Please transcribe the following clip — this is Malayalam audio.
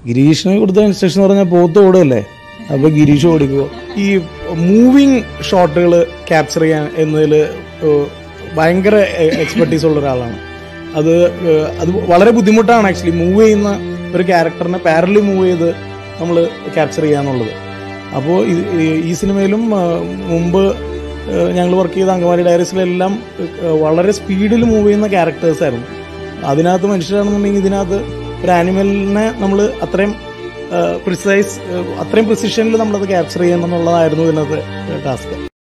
ഗിരീഷിന് കൊടുത്ത ഇൻസ്ട്രക്ഷൻ എന്ന് പറഞ്ഞാൽ പോത്ത് ഓടുകയല്ലേ അപ്പൊ ഗിരീഷ് ഓടിക്കുമോ ഈ മൂവിങ് ഷോട്ടുകൾ ക്യാപ്ചർ ചെയ്യാൻ എന്നതിൽ ഭയങ്കര എക്സ്പെർട്ടീസ് ഉള്ള ഒരാളാണ് അത് ഏഹ്, അത് വളരെ ബുദ്ധിമുട്ടാണ് ആക്ച്വലി മൂവ് ചെയ്യുന്ന ഒരു ക്യാരക്ടറിനെ പാരലി മൂവ് ചെയ്ത് നമ്മൾ ക്യാപ്ചർ ചെയ്യാന്നുള്ളത് അപ്പോൾ ഈ സിനിമയിലും ആ, മുമ്പ് ഞങ്ങൾ വർക്ക് ചെയ്ത അങ്കമാലി ഡയറീസിലെല്ലാം ഏഹ്, വളരെ സ്പീഡിൽ മൂവ് ചെയ്യുന്ന ക്യാരക്ടേഴ്സ് ആയിരുന്നു അതിനകത്ത് മനുഷ്യരാണെന്നുണ്ടെങ്കിൽ ഇതിനകത്ത് ഒരു ആനിമലിനെ നമ്മൾ അത്രയും പ്രിസൈസ് അത്രയും പ്രിസിഷനിൽ നമ്മളത് ക്യാപ്ചർ ചെയ്യണം എന്നുള്ളതായിരുന്നു ഇതിനകത്ത് ടാസ്ക്